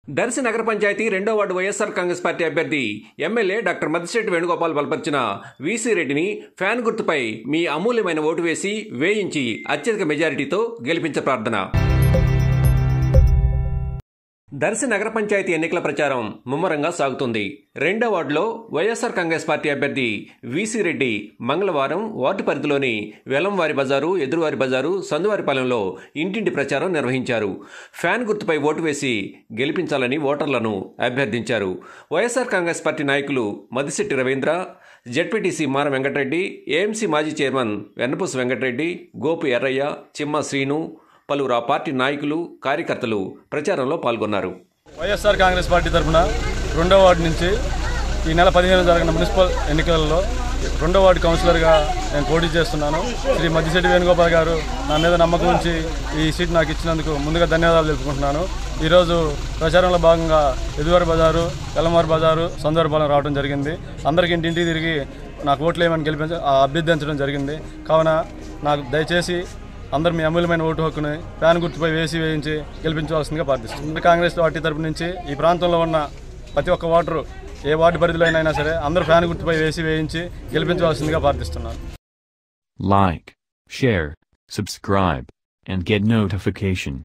దర్శి నగర పంచాయతీ రెండో వార్డు వైఎస్ఆర్ కాంగ్రెస్ పార్టీ అభ్యర్థి ఎమ్మెల్యే డాక్టర్ మద్దిశెట్టి వేణుగోపాల్ బలపరిచిన వీసీ రెడ్డిని ఫ్యాన్ గుర్తుపై మీ అమూల్యమైన ఓటు వేసి వేయించి అత్యధిక మెజారిటీతో గెలిపించ ప్రార్థన దర్శి నగర పంచాయతీ ఎన్నికల ప్రచారం ముమ్మరంగా సాగుతుంది రెండో వార్డులో వైఎస్ఆర్ కాంగ్రెస్ పార్టీ అభ్యర్థి వీసీ రెడ్డి మంగళవారం వార్డు పరిధిలోని వెలంవారి బజారు ఎదురువారి బజారు సందువారిపాలెంలో ఇంటింటి ప్రచారం నిర్వహించారు ఫ్యాన్ గుర్తుపై ఓటు వేసి గెలిపించాలని ఓటర్లను అభ్యర్థించారు వైఎస్ఆర్ కాంగ్రెస్ పార్టీ నాయకులు మదిశెట్టి రవీంద్ర జెడ్పీటీసీ మార వెంకటరెడ్డి ఏఎంసీ మాజీ చైర్మన్ వెన్నపూస వెంకటరెడ్డి గోపు ఎర్రయ్య చిమ్మ శ్రీను పలువురు ఆ పార్టీ నాయకులు కార్యకర్తలు ప్రచారంలో పాల్గొన్నారు వైఎస్ఆర్ కాంగ్రెస్ పార్టీ తరఫున రెండో వార్డు నుంచి ఈ నెల పదిహేను జరిగిన మున్సిపల్ ఎన్నికలలో రెండో వార్డు కౌన్సిలర్గా నేను పోటీ చేస్తున్నాను శ్రీ మద్దిశెట్టి వేణుగోపాల్ గారు నా మీద నమ్మకం ఉంచి ఈ సీట్ నాకు ఇచ్చినందుకు ముందుగా ధన్యవాదాలు తెలుపుకుంటున్నాను ఈరోజు ప్రచారంలో భాగంగా ఎదువారి బజారు తెల్లమారు బజారు సందర్భాలను రావడం జరిగింది అందరికి ఇంటింటికి తిరిగి నాకు ఓట్లు వేయమని గెలిపించ ఆ, అభ్యర్థించడం జరిగింది కావున నాకు దయచేసి అందరూ మీ అమూల్యమైన ఓటు హక్కుని ఫ్యాన్ గుర్తుపై వేసి వేయించి గెలిపించవలసిందిగా ప్రార్థిస్తున్నాను కాంగ్రెస్ పార్టీ తరపు నుంచి ఈ ప్రాంతంలో ఉన్న ప్రతి ఒక్క ఓటరు ఏ వార్డు పరిధిలో అయినా సరే అందరూ ఫ్యాన్ గుర్తుపై వేసి వేయించి గెలిపించవలసిందిగా ప్రార్థిస్తున్నాను Like, share, subscribe, and get notification.